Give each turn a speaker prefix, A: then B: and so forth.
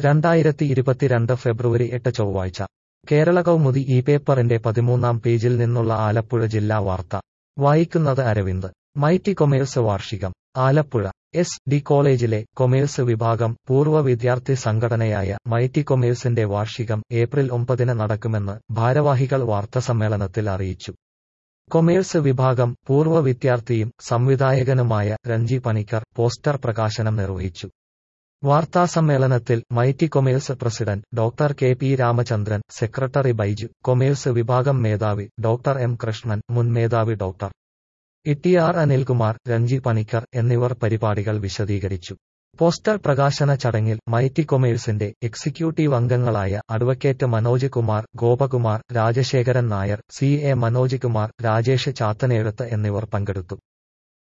A: രണ്ടായിരത്തി ഇരുപത്തിരണ്ട് ഫെബ്രുവരി എട്ട് ചൊവ്വാഴ്ച കേരള കൗമുദി ഈ പേപ്പറിന്റെ പതിമൂന്നാം പേജിൽ നിന്നുള്ള ആലപ്പുഴ ജില്ലാ വാർത്ത വായിക്കുന്നത് അരവിന്ദ് മൈറ്റി കൊമേഴ്സ് വാർഷികം ആലപ്പുഴ എസ് ഡി കോളേജിലെ കൊമേഴ്സ് വിഭാഗം പൂർവ്വ വിദ്യാർത്ഥി സംഘടനയായ മൈറ്റി കൊമേഴ്സിന്റെ വാർഷികം ഏപ്രിൽ ഒമ്പതിന് നടക്കുമെന്ന് ഭാരവാഹികൾ വാർത്താസമ്മേളനത്തിൽ അറിയിച്ചു കൊമേഴ്സ് വിഭാഗം പൂർവ്വ വിദ്യാർത്ഥിയും സംവിധായകനുമായ രഞ്ജി പണിക്കർ പോസ്റ്റർ പ്രകാശനം നിർവഹിച്ചു വാർത്താസമ്മേളനത്തിൽ Mighty Commerce president doctor K P Ramachandran secretary Baiju commerce വിഭാഗം മേധാവി ഡോക്ടർ എം കൃഷ്ണൻ മുൻ മേധാവി ഡോക്ടർ ഇട്ടിയാർ അനിൽകുമാർ രഞ്ജി പണിക്കർ എന്നിവർ പരിപാടികൾ വിശദീകരിച്ചു പോസ്റ്റർ പ്രകാശന ചടങ്ങിൽ മൈറ്റി കൊമേഴ്സിന്റെ എക്സിക്യൂട്ടീവ് അംഗങ്ങളായ advocate Manoj Kumar Gopakumar Rajasekharan Nair C A Manoj Kumar Rajesh Chathanezhuthu എന്നിവർ പങ്കെടുത്തു